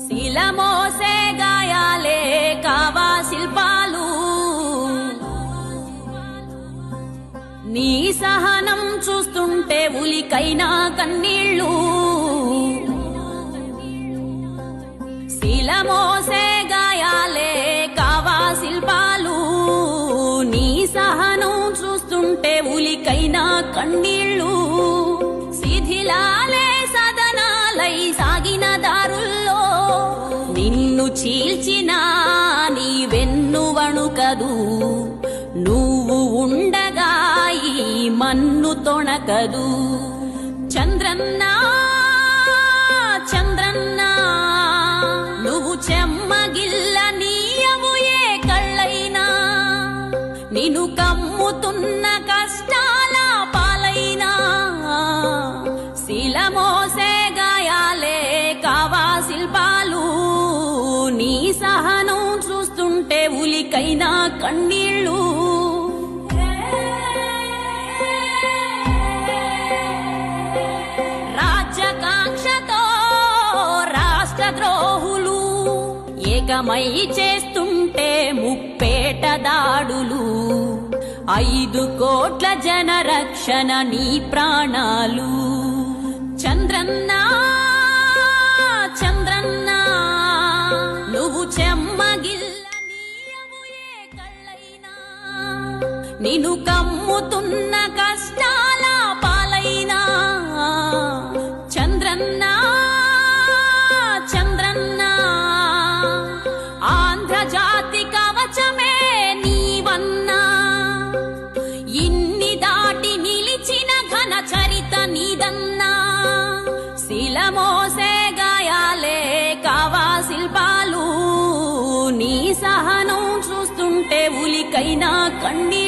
శిలమోసే గాయాలే కావా శిల్పాలు నీ సహనం చూస్తుంటే ఉలికైనా కన్నీళ్ళు శిలమోసే గాయాలే కావా శిల్పాలు నీ సహనం చూస్తుంటే ఉలికైనా కన్నీళ్ళు శిథిలాలే సదనాలై సాగిన దారుల్లో నిన్ను చీల్చిన నీ వెన్ను వణుకదు నువ్వు ఉండగా ఈ మన్ను తొణకదు చంద్రన్నా చంద్రన్నా నువ్వు చెమ్మగిల్ల నీయవు ఏ కళ్ళైనా నిన్ను కమ్ముతున్న కష్టాల పాలైనా శిలమోసే గాయాలే కావా శిల్పాలు నీ సహనం చూస్తుంటే ఉలికైనా కన్నీళ్ళు రాజ్యకాంక్షతో రాష్ట్ర ద్రోహులు ఏకమై చేస్తుంటే ముప్పేట దాడులు ఐదు కోట్ల జన రక్షణ నీ ప్రాణాలు చంద్రన్న చంద్రన్న నువ్వు చెమ్మగిల్ల నీయవు ఏ కళ్ళైనా నిన్ను కమ్ముతున్న కష్టాల పాలైనా చంద్రన్న చంద్రన్న ఆంధ్రజాతి కవచమే నీవన్నా ఇన్ని దాటి నిలిచిన ఘన చరిత నీదన్నా శిలమోసే గాయాలే కావా శిల్పాలు నీ సహనం చూస్తుంటే ఉలికైనా కన్నీళ్ళు